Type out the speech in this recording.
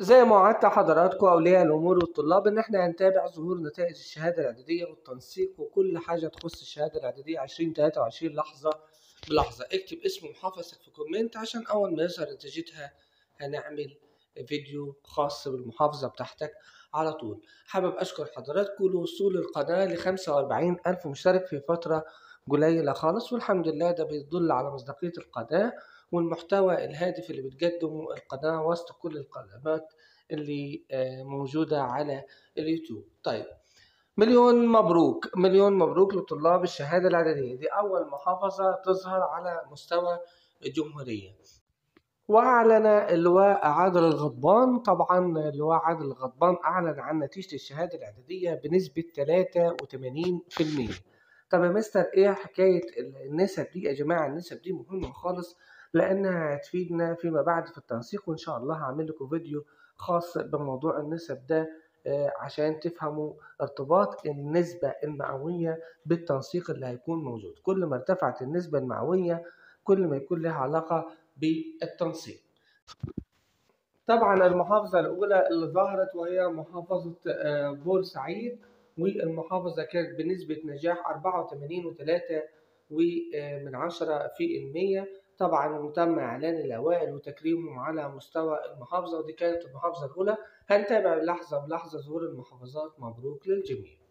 زي ما وعدت حضراتكم أولياء الأمور والطلاب إن إحنا هنتابع ظهور نتائج الشهادة الإعدادية والتنسيق وكل حاجة تخص الشهادة الإعدادية 2023 لحظة بلحظة اكتب اسم محافظك في كومنت عشان أول ما يظهر نتيجتها هنعمل فيديو خاص بالمحافظة بتاعتك على طول حابب أشكر حضراتكم لوصول القناة ل 45 ألف مشترك في فترة قليلة خالص والحمد لله ده بيدل على مصداقية القناة والمحتوى الهادف اللي بتقدمه القناة وسط كل القنوات اللي آه، موجودة على اليوتيوب طيب مليون مبروك مليون مبروك لطلاب الشهادة الإعدادية دي أول محافظة تظهر على مستوى الجمهورية وأعلن اللواء عادل الغضبان طبعا اللواء عادل الغضبان أعلن عن نتيجة الشهادة الإعدادية بنسبة 83% طب يا مستر إيه حكاية النسب دي يا جماعة النسب دي مهمة خالص لأنها هتفيدنا فيما بعد في التنسيق وإن شاء الله هعمل لكم فيديو خاص بموضوع النسب ده آه، عشان تفهموا ارتباط النسبة المئوية بالتنسيق اللي هيكون موجود كل ما ارتفعت النسبة المئوية كل ما يكون لها علاقة بالتنسيق طبعا المحافظة الأولى اللي ظهرت وهي محافظة آه، بورسعيد والمحافظة كانت بنسبة نجاح 84 وثلاثة ومن عشرة في المية طبعا تم إعلان الأوائل وتكريمهم على مستوى المحافظة ودي كانت المحافظة الأولى هنتابع لحظة بلحظة ظهور المحافظات مبروك للجميع